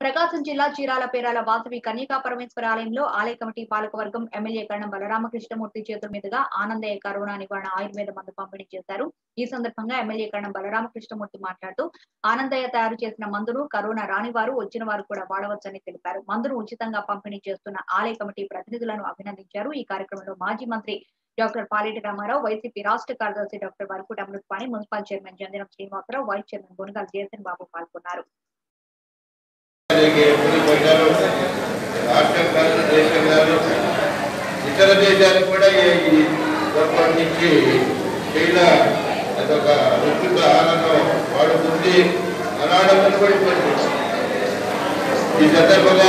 ప్రకాశం జిల్లా చీరాల పేరాల వాసవి కన్యకా పరమేశ్వర ఆలయంలో ఆలయ కమిటీ పాలకవర్గం ఎమ్మెల్యే కరణం బలరామకృష్ణమూర్తి చేతుల మీదుగా ఆనందయ్య కరోనా నివారణ ఆయుర్వేద మందు పంపిణీ చేశారు ఈ సందర్భంగా ఎమ్మెల్యే కరణం బలరామకృష్ణమూర్తి మాట్లాడుతూ ఆనందయ్య తయారు చేసిన మందును కరోనా రాని వారు వచ్చిన వారు కూడా వాడవచ్చని తెలిపారు మందును ఉచితంగా పంపిణీ చేస్తున్న ఆలయ కమిటీ ప్రతినిధులను అభినందించారు ఈ కార్యక్రమంలో మాజీ మంత్రి డాక్టర్ పాలేటి రామారావు వైసీపీ రాష్ట్ర కార్యదర్శి doctor Varakuta Amruthapani municipal chairman Janjanam Srinivasarao vice chairman Gunagala Jayasan Babu పాల్గొన్నారు దానికి ఎప్పుడు పొందారు రాష్ట్ర కాదు దేశం కాదు ఇతర దేశాలకు కూడా ఈ- ఈ గొప్పటి నుంచి చైనా అదొక అద్భుత ఆనందం వాడుతుంది అనాడంలో పడిపోయింది ఈ సందర్భంగా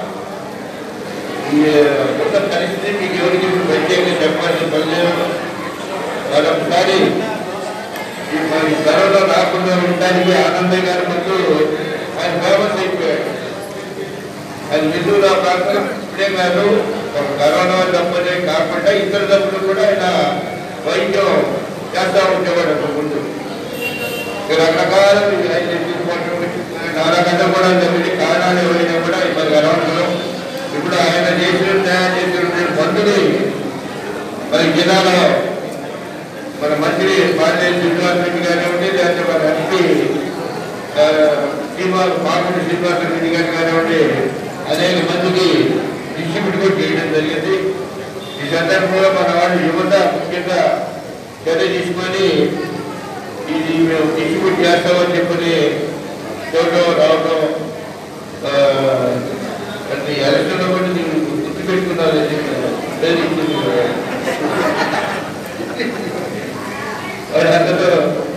ఈ ఉన్న పరిస్థితి మీకు ఎవరికి ప్రత్యేకంగా చెప్పాల్సిన పని లేదు మరొకసారి ఈ మరి కరోనా రాకుండా ఉండడానికి ఆనందయ్య గారి ముందు ఆయన ఫేమస్ అయిపోయాడు ఆయన హిందువుల ప్రాంతం ఇప్పుడే కాదు ఒక కరోనా జబ్బులే కాకుండా ఇతర జబ్బులు కూడా ఆయన వైద్యం చేస్తా ఉండేవాడు అప్పుడు ముందు ఇక రకరకాల ఆయన తీసుకోవటం నానా గంట కూడా జరిగింది కారణాలు ఎవరైనా కూడా మరి కరోనాలో ఇప్పుడు ఆయన చేసిన తయారు చేసిన మందుని మరి జిల్లాలో మన మంత్రి పార్టీ శ్రీనివాస్ రెడ్డి కానివ్వండి లేకపోతే మన ఎంపీ ఆ, శ్రీనివాస్ పార్టీ శ్రీనివాస్ రెడ్డి గారు కానివ్వండి అనేక మందికి డిస్ట్రిబ్యూట్ కూడా చేయడం జరిగింది ఈ సందర్భంలో మన వాళ్ళు యువత ముఖ్యంగా చర్య తీసుకొని ఇది మేము డిస్ట్రిబ్యూట్ చేస్తామని చెప్పని చూడడం రావడం ఆ, అంటే ఎలక్షన్లో కూడా నేను గుర్తుపెట్టుకున్నాను ప్రేరేపించింది వాళ్ళందరూ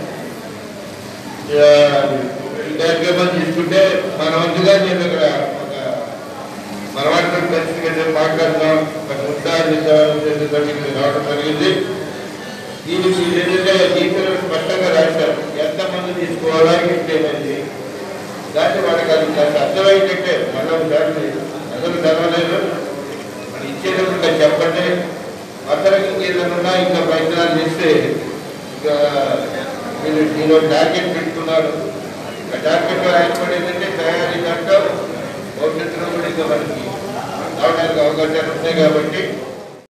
కార్యక్రమం తీసుకుంటే మన వంతుగా నేను ఇక్కడ ఒక మనవాడితో కలిసి మాట్లాడతాం ఒక ఉత్సాహించడానికి రావడం జరిగింది దీనికి ఏంటంటే జీవితంలో స్పష్టంగా రాశారు ఎంతమంది తీసుకోవాలా ఏంటేమంది దాన్ని వాళ్ళకి అది కాస్త అర్థమయ్యేటట్టే మళ్ళీ ఒకసారి అసలు చదవలేదు మరి ఇచ్చేటప్పుడు ఇంకా చెప్పండి అతనికి ఏదైనా ఉన్నా ఇంకా ప్రయత్నాలు చేస్తే ఇంకా మీరు మీరు టార్గెట్ పెట్టుకున్నారు ఆ టార్గెట్ ఆయన కూడా ఏంటంటే తయారీ దాంట్లో భవిష్యత్తులో కూడా ఇంకా మనకి రావడానికి అవకాశాలు ఉంటాయి కాబట్టి